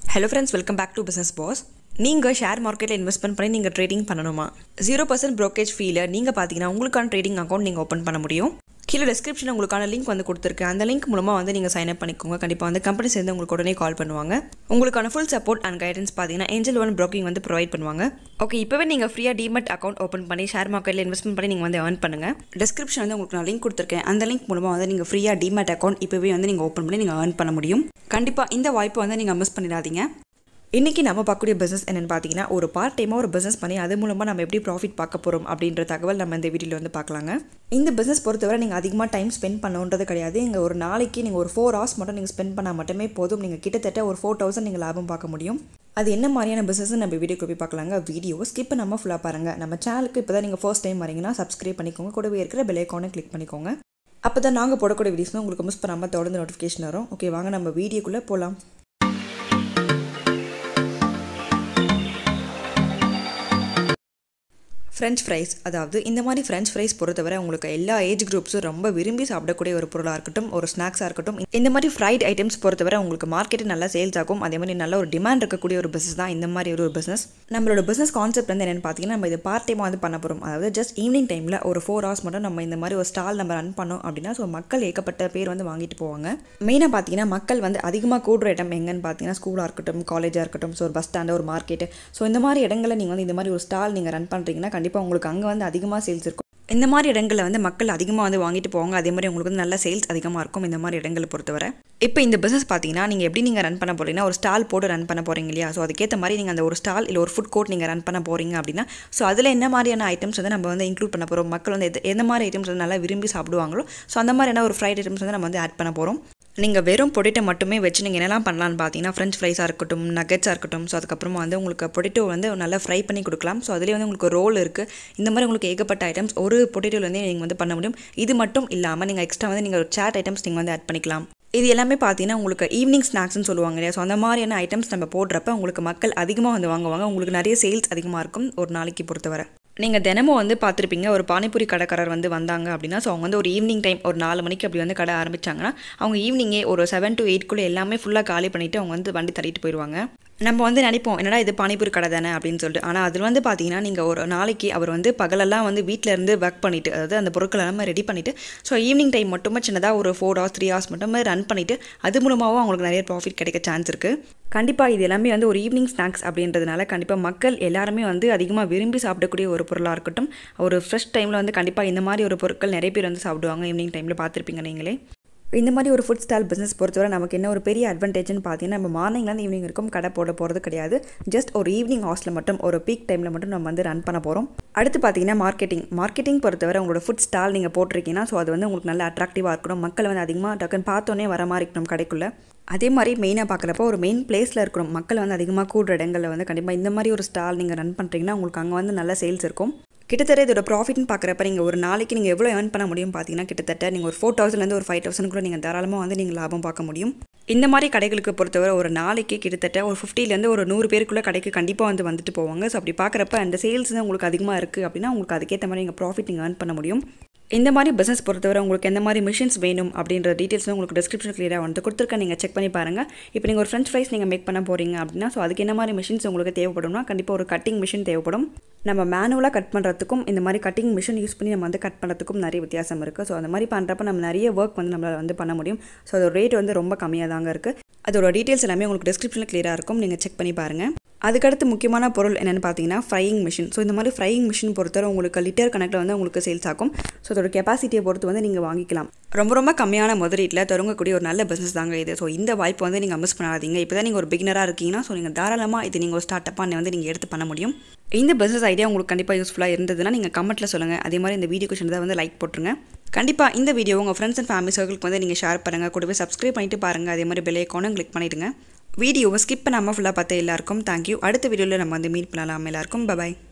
hello friends welcome back to business boss நீங்கள் share மார்க்கெட்டில் investment பண்ணி நீங்கள் ட்ரேடிங் பண்ணணுமா ஜீரோ பர்சன்ட் ப்ரோக்கேஜ் ஃபீல நீங்கள் பார்த்தீங்கன்னா உங்களுக்கான ட்ரேடிங் அக்கௌண்ட் நீங்கள் ஓப்பன் பண்ண முடியும் கீழே டிஸ்கிரிப்ஷன் உங்களுக்கான லிங்க் வந்து கொடுத்துருக்கேன் அந்த லிங்க் மூலமாக வந்து நீங்கள் சைன் அப் பண்ணிக்கோங்க கண்டிப்பாக வந்து கம்பெனி சேர்ந்து உங்களுக்கு உடனே கால் பண்ணுவாங்க உங்களுக்கான ஃபுல் சப்போர்ட் அண்ட் கைடன்ஸ் பார்த்தீங்கன்னா ஏஞ்சல் ஒன் ப்ரோக்கிங் வந்து ப்ரொவைட் பண்ணுவாங்க ஓகே இப்போவே நீங்கள் ஃப்ரீயாக டிமெட் அக்கௌண்ட் ஓப்பன் பண்ணி ஷேர் மார்க்கெட்டில் இன்வெஸ்ட்மெண்ட் பண்ணி நீங்கள் வந்து ஏர்ன் பண்ணுங்கள் டிஸ்கிரிப்ஷன் வந்து உங்களுக்கு நான் லிங்க் கொடுத்துருக்கேன் அந்த லிங்க் மூலமாக வந்து நீங்கள் ஃப்ரீயாக டிமெட் அக்கௌண்ட் இப்போவே வந்து நீங்கள் ஓப்பன் பண்ணி நீங்கள் ஏர்ன் பண்ண முடியும் கண்டிப்பாக இந்த வாய்ப்பை வந்து நீங்கள் மிஸ் பண்ணிடாதீங்க இன்றைக்கி நம்ம பார்க்கக்கூடிய பிஸ்னஸ் என்னென்னு பார்த்தீங்கன்னா ஒரு பார்ட் டைமாக ஒரு பிஸ்னஸ் பண்ணி அது மூலமாக நம்ம எப்படி ப்ராஃபிட் பார்க்க போகிறோம் அப்படின்ற தகவல் நம்ம இந்த வீடியோவில் வந்து பார்க்கலாங்க இந்த பிஸ்னஸ் பொறுத்தவரை நீங்கள் அதிகமாக டைம் ஸ்பெண்ட் பண்ணணுன்றது கிடையாது இங்கே ஒரு நாளைக்கு நீங்கள் ஒரு ஃபோர் ஹவர்ஸ் மட்டும் நீங்கள் ஸ்பெண்ட் பண்ணால் மட்டுமே போதும் நீங்கள் கிட்டத்தட்ட ஒரு ஃபோர் தௌசண்ட் நீங்கள் லாபம் பார்க்க முடியும் அது என்ன மாதிரியான பிஸ்னஸ் நம்ம வீடியோ போய் பார்க்கலாங்க வீடியோ ஸ்கிப் நம்ம ஃபுல்லாக பாருங்கள் நம்ம சேனலுக்கு இப்போ தான் நீங்கள் ஃபர்ஸ்ட் டைம் வரீங்கன்னா சப்ஸ்கிரைப் பண்ணிக்கோங்க கூடவே இருக்கிற பெல் ஐக்கானை கிளிக் பண்ணிக்கோங்க அப்போ தான் நாங்கள் போடக்கூடிய வீடியோஸ் உங்களுக்கு மிஸ் பண்ணாமல் தொடர்ந்து நோட்டிஃபிகேஷன் வரும் ஓகே வாங்க நம்ம வீடியோக்குள்ளே போகலாம் ஃப்ரெஞ்ச் ஃப்ரைஸ் அதாவது இந்த மாதிரி ஃப்ரெஞ்ச் ஃப்ரைஸ் பொறுத்தவரை உங்களுக்கு எல்லா ஏஜ் குரூப்ஸும் ரொம்ப விரும்பி சாப்பிடக்கூடிய ஒரு பொருளாக இருக்கட்டும் ஒரு ஸ்நாக்ஸாக இருக்கட்டும் இந்த மாதிரி ஃப்ரைட் ஐட்டம்ஸ் பொறுத்தவரை உங்களுக்கு மார்க்கெட்டு நல்லா சேல்ஸ் ஆகும் அதே மாதிரி நல்ல ஒரு டிமாண்ட் இருக்கக்கூடிய ஒரு பிஸ்னஸ் தான் இந்த மாதிரி ஒரு பிஸ்னஸ் நம்மளோட பிஸ்னஸ் கான்செப்ட் வந்து என்னென்னு பார்த்தீங்கன்னா நம்ம இது பார்ட் டைமாக வந்து பண்ண போகிறோம் அதாவது ஜஸ்ட் ஈவினிங் டைமில் ஒரு ஃபோர் ஹவர்ஸ் மட்டும் நம்ம இந்த மாதிரி ஒரு ஸ்டால் நம்ம ரன் பண்ணோம் அப்படின்னா ஸோ மக்கள் ஏகப்பட்ட பேர் வந்து வாங்கிட்டு போவாங்க மெயினாக பார்த்தீங்கன்னா மக்கள் வந்து அதிகமாக கூடுற இடம் எங்கன்னு பார்த்தீங்கன்னா ஸ்கூலாக இருக்கட்டும் காலேஜாக இருக்கட்டும் ஸோ ஒரு பஸ் ஸ்டாண்டு ஒரு மார்க்கெட்டு ஸோ இந்த மாதிரி இடங்களில் நீங்கள் வந்து இந்த மாதிரி ஒரு ஸ்டால் நீங்கள் ரன் பண்ணுறீங்கன்னா கண்டிப்பாக உங்களுக்கு அங்கே வந்து அதிகமாக சேல்ஸ் இருக்கும் இந்த மாதிரி இடங்களில் வந்து மக்கள் அதிகமாக வந்து வாங்கிட்டு போவாங்க அதே மாதிரி உங்களுக்கு வந்து நல்ல சேல்ஸ் அதிகமாக இருக்கும் இந்த மாதிரி இடங்களை பொறுத்தவரை இப்போ இந்த பிஸ்னஸ் பார்த்தீங்கன்னா நீங்கள் எப்படி நீங்கள் ரன் பண்ண போகிறீங்கன்னா ஒரு ஸ்டால் போட்டு ரன் பண்ண போகிறீங்க இல்லையா ஸோ அதுக்கேற்ற மாதிரி நீங்கள் அந்த ஒரு ஸ்டால் இல்லை ஒரு ஃபுட் கோர்ட் நீங்கள் ரன் பண்ண போகிறீங்க அப்படின்னா ஸோ அதில் என்ன மாதிரியான ஐட்டம்ஸ் வந்து நம்ம வந்து இன்க்ளூட் பண்ண போகிறோம் மக்கள் வந்து எது எந்த மாதிரி ஐட்டம்ஸ் வந்து நல்லா விரும்பி சாப்பிடுவாங்களோ ஸோ அந்த மாதிரியான ஒரு ஃப்ரைட் ஐட்டம்ஸ் வந்து நம்ம வந்து ஆட் பண்ண போகிறோம் நீங்கள் வெறும் பொட்டேட்டோ மட்டுமே வச்சு நீங்கள் என்னெல்லாம் பண்ணலான்னு பார்த்தீங்கன்னா ஃப்ரெஞ்ச் ஃப்ரைஸாக இருக்கட்டும் நகட்ஸாக இருக்கட்டும் ஸோ அதுக்கப்புறமா வந்து உங்களுக்கு பொட்டேட்டோ வந்து நல்லா ஃப்ரை பண்ணி கொடுக்கலாம் ஸோ அதுலேயே வந்து உங்களுக்கு ரோல் இருக்குது இந்த மாதிரி உங்களுக்கு ஏகப்பட்ட ஐட்டம்ஸ் ஒரு பொட்டேட்டோலேருந்தே நீங்கள் வந்து பண்ண முடியும் இது மட்டும் இல்லாமல் நீங்கள் எக்ஸ்ட்ரா வந்து நீங்கள் ஒரு சேட் ஐட்டம்ஸ் நீங்கள் வந்து ஆட் பண்ணிக்கலாம் இது எல்லாமே பார்த்தீங்கன்னா உங்களுக்கு ஈவினிங் ஸ்நாக்ஸ்னு சொல்லுவாங்க இல்லையா ஸோ அந்த மாதிரியான ஐட்டம்ஸ் நம்ம போடுறப்ப உங்களுக்கு மக்கள் அதிகமாக வந்து வாங்குவாங்க உங்களுக்கு நிறைய சேல்ஸ் அதிகமாக இருக்கும் ஒரு நாளைக்கு பொறுத்தவரை நீங்கள் தினமும் வந்து பார்த்துருப்பீங்க ஒரு பானிபூரி கடைக்காரர் வந்து வந்தாங்க அப்படின்னா ஸோ அவங்க வந்து ஒரு ஈவினிங் டைம் ஒரு நாலு மணிக்கு அப்படி வந்து கடை ஆரம்பிச்சாங்கன்னா அவங்க ஈவினிங்கே ஒரு செவன் டு எயிட்குள்ளே எல்லாமே ஃபுல்லாக காலி பண்ணிவிட்டு அவங்க வந்து வண்டி தள்ளிட்டு போயிடுவாங்க நம்ம வந்து நினைப்போம் என்னடா இது பானிபூரி கடை தானே அப்படின்னு சொல்லிட்டு ஆனால் அதில் வந்து பார்த்தீங்கன்னா நீங்கள் ஒரு நாளைக்கு அவர் வந்து பகலெல்லாம் வந்து வீட்டில் இருந்து ஒர்க் பண்ணிவிட்டு அதாவது அந்த பொருட்கள் எல்லாமே ரெடி பண்ணிவிட்டு ஸோ ஈவினிங் டைம் மட்டுமே சின்னதாக ஒரு ஃபோர் ஹவர்ஸ் த்ரீ ஹவர்ஸ் மட்டுமே ரன் பண்ணிவிட்டு அது மூலமாகவும் அவங்களுக்கு நிறைய ப்ராஃபிட் கிடைக்க சான்ஸ் இருக்குது கண்டிப்பாக இது எல்லாமே வந்து ஒரு ஈவினிங் ஸ்நாக்ஸ் அப்படின்றதுனால கண்டிப்பாக மக்கள் எல்லாருமே வந்து அதிகமாக விரும்பி சாப்பிடக்கூடிய ஒரு பொருளாக இருக்கட்டும் ஒரு ஃப்ரெஷ் டைமில் வந்து கண்டிப்பாக இந்த மாதிரி ஒரு பொருட்கள் நிறைய பேர் வந்து சாப்பிடுவாங்க ஈவினிங் டைமில் பார்த்துருப்பீங்க நீங்களே இந்த மாதிரி ஒரு ஃபுட் ஸ்டால் பிஸ்னஸ் பொறுத்தவரை நமக்கு என்ன ஒரு பெரிய அட்வான்டேஜ்னு பார்த்தீங்கன்னா நம்ம மார்னிங்லேருந்து ஈவினிங் வரைக்கும் கடை போட போகிறது கிடையாது ஜஸ்ட் ஒரு ஈவினிங் ஹாஸ்ட்டில் மட்டும் ஒரு பீக் டைமில் மட்டும் நம்ம வந்து ரன் பண்ண போகிறோம் அடுத்து பார்த்தீங்கன்னா மார்க்கெட்டிங் மார்க்கெட்டிங் பொறுத்தவரை உங்களோட ஃபுட் ஸ்டால் நீங்கள் போட்டிருக்கீங்கன்னா ஸோ அது வந்து உங்களுக்கு நல்ல அட்ராக்டிவாக இருக்கணும் மக்கள் வந்து அதிகமாக டக்குன்னு பார்த்தோன்னே வர மாதிரி இருக்கணும் கடைக்குள்ளே அதே மாதிரி மெயினாக பார்க்குறப்ப ஒரு மெயின் பிளேஸில் இருக்கணும் மக்கள் வந்து அதிகமாக கூடுற இடங்களில் வந்து கண்டிப்பாக இந்த மாதிரி ஒரு ஸ்டால் நீங்கள் ரன் பண்ணுறீங்கன்னா உங்களுக்கு அங்கே வந்து நல்ல சேல்ஸ் இருக்கும் கிட்டத்தட்ட இதோட ப்ராஃபிட்னு பார்க்குறப்ப நீங்கள் ஒரு நாளைக்கு நீங்கள் எவ்வளோ ஏர்ன் பண்ண முடியும் பார்த்தீங்கன்னா கிட்டத்தட்ட நீங்கள் ஒரு ஃபோர் தௌசண்ட்லேருந்து ஒரு ஃபைவ் தௌசண்ட் கூட நீங்கள் தாராளமாக வந்து நீங்கள் லாபம் பார்க்க முடியும் இந்த மாதிரி கடைகளுக்கு பொறுத்தவரை ஒரு நாளைக்கு கிட்டத்தட்ட ஒரு ஃபிஃப்டிலேருந்து ஒரு நூறு பேருக்குள்ளே கடைக்கு கண்டிப்பாக வந்து வந்துட்டு போவாங்க ஸோ அப்படி பார்க்குறப்ப அந்த சேல்ஸ் தான் உங்களுக்கு அதிகமாக இருக்குது அப்படின்னா உங்களுக்கு அதுக்கேற்ற மாதிரி நீங்கள் ப்ராஃபிட் நீங்கள் ஏர்ன் பண்ண முடியும் இந்த மாதிரி பிஸ்னஸ் பொறுத்தவரை உங்களுக்கு எந்த மாதிரி மிஷின்ஸ் வேணும் அப்படின்ற டீட்டெயில்ஸ் உங்களுக்கு டிஸ்கிரிப்ஷன் கிளியராக வந்து கொடுத்துருக்கேன் நீங்கள் செக் பண்ணி பாருங்கள் இப்போ நீங்கள் ஒரு ஃப்ரெஞ்ச் ஃப்ரைஸ் நீங்கள் மேக் பண்ண போகிறீங்க அப்படின்னா ஸோ அதுக்கு என்ன மாதிரி மிஷின்ஸ் உங்களுக்கு தேவைப்படும்னா கண்டிப்பாக ஒரு கட்டிங் மிஷின் தேவைப்படும் நம்ம மேனுவலாக கட் பண்ணுறதுக்கும் இந்த மாதிரி கட்டிங் மிஷின் யூஸ் பண்ணி நம்ம வந்து கட் பண்ணுறதுக்கும் நிறைய வித்தியாசம் இருக்குது ஸோ அந்த மாதிரி பண்ணுறப்ப நம்ம நிறைய ஒர்க் வந்து நம்மளால் வந்து பண்ண முடியும் ஸோ அதோட ரேட் வந்து ரொம்ப கம்மியாக தாங்க இருக்குது அதோட டீட்டெயில்ஸ் எல்லாமே உங்களுக்கு டிஸ்கிரிப்ஷனில் கிளியராக இருக்கும் நீங்கள் செக் பண்ணி பாருங்கள் அதுக்கடுத்து முக்கியமான பொருள் என்னென்னு பார்த்தீங்கன்னா ஃப்ரையிங் மிஷின் ஸோ இந்த மாதிரி ஃப்ரையிங் மிஷின் பொறுத்தவரை உங்களுக்கு லிட்டர் கணக்கில் வந்து உங்களுக்கு சேல்ஸ் ஆகும் ஸோ அதோட கெப்பாசிட்டியை பொறுத்து வந்து நீங்கள் வாங்கிக்கலாம் ரொம்ப ரொம்ப கம்மியான முதலீட்டில் தொடங்கக்கூடிய ஒரு நல்ல பிஸ்னஸ் தாங்க இது ஸோ இந்த வாய்ப்பு வந்து நீங்கள் மிஸ் பண்ணாதீங்க இப்போ தான் நீங்கள் ஒரு பிகினராக இருக்கீங்கன்னா ஸோ நீங்கள் தாராளமாக இது நீங்கள் ஒரு ஸ்டார்ட் அப்பாக வந்து நீங்கள் எடுத்து பண்ண முடியும் இந்த பிஸ்னஸ் ஐடியா உங்களுக்கு கண்டிப்பாக யூஸ்ஃபுல்லாக இருந்ததுன்னா நீங்கள் கமெண்ட்டில் சொல்லுங்கள் அதே மாதிரி இந்த வீடியோ கொஷன் தான் வந்து லைக் போட்டுருங்க கண்டிப்பாக இந்த வீடியோ உங்கள் ஃப்ரெண்ட்ஸ் அண்ட் ஃபேமிலி சர்க்கிளுக்கு வந்து நீங்கள் ஷேர் பண்ணுங்கள் கூடவே சப்ஸ்கிரைப் பண்ணிட்டு பாருங்கள் அதே மாதிரி பெல் ஐக்கானும் கிளிக் பண்ணிவிடுங்க வீடியோவை ஸ்கிப் பண்ணாமல் ஃபுல்லாக பார்த்த எல்லாருக்கும் தேங்க்யூ அடுத்த வீடியோவில் நம்ம வந்து மீட் பண்ணலாம் எல்லாருக்கும் பபாய்